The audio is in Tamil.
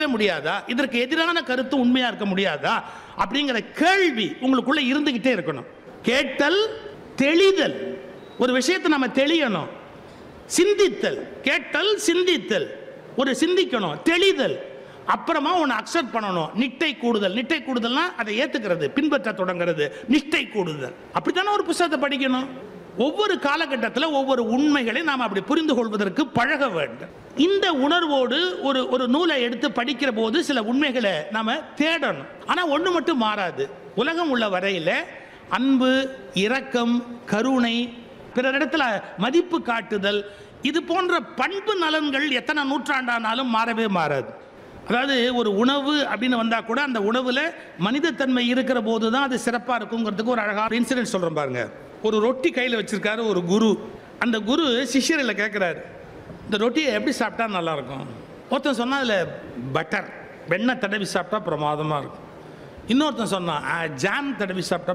முடியாதா இதற்கு எதிரான கருத்து உண்மையா இருக்க முடியாதா அப்படிங்கிற கேள்வி உங்களுக்குள்ள இருந்துகிட்டே இருக்கணும் கேட்டல் தெளிதல் ஒரு விஷயத்தை நம்ம தெளியணும் சிந்தித்தல் கேட்டல் சிந்தித்தல் ஒரு சிந்திக்கணும் தெளிதல் அப்புறமா ஒன்று அக்செப்ட் பண்ணணும் நிட்டை கூடுதல் நிட்டை கூடுதல்னா அதை ஏத்துக்கிறது பின்பற்ற தொடங்குறது நிஷ்டை கூடுதல் அப்படித்தானே ஒரு புத்தகத்தை படிக்கணும் ஒவ்வொரு காலகட்டத்தில் ஒவ்வொரு உண்மைகளை நாம் அப்படி புரிந்து கொள்வதற்கு பழக வேண்டும் இந்த உணர்வோடு ஒரு ஒரு நூலை எடுத்து படிக்கிற போது சில உண்மைகளை நாம தேடணும் ஆனால் ஒன்று மட்டும் மாறாது உலகம் உள்ள வரையில் அன்பு இரக்கம் கருணை பிறரிடத்துல மதிப்பு காட்டுதல் இது போன்ற பண்பு நலன்கள் எத்தனை நூற்றாண்டானாலும் மாறவே மாறாது அதாவது ஒரு உணவு அப்படின்னு வந்தால் கூட அந்த உணவில் மனிதத்தன்மை இருக்கிற போது தான் அது சிறப்பாக இருக்குங்கிறதுக்கு ஒரு அழகான இன்சிடென்ட் சொல்கிறேன் பாருங்க ஒரு ரொட்டி கையில் வச்சிருக்காரு ஒரு குரு அந்த குரு சிஷ்யரில் கேட்குறாரு இந்த ரொட்டியை எப்படி சாப்பிட்டா நல்லா இருக்கும் ஒருத்தன் சொன்னா அதில் பட்டர் வெண்ணெய் தடவி சாப்பிட்டா பிரமாதமாக இருக்கும் இன்னொருத்தன் சொன்னான் ஜாம் தடவி சாப்பிட்டா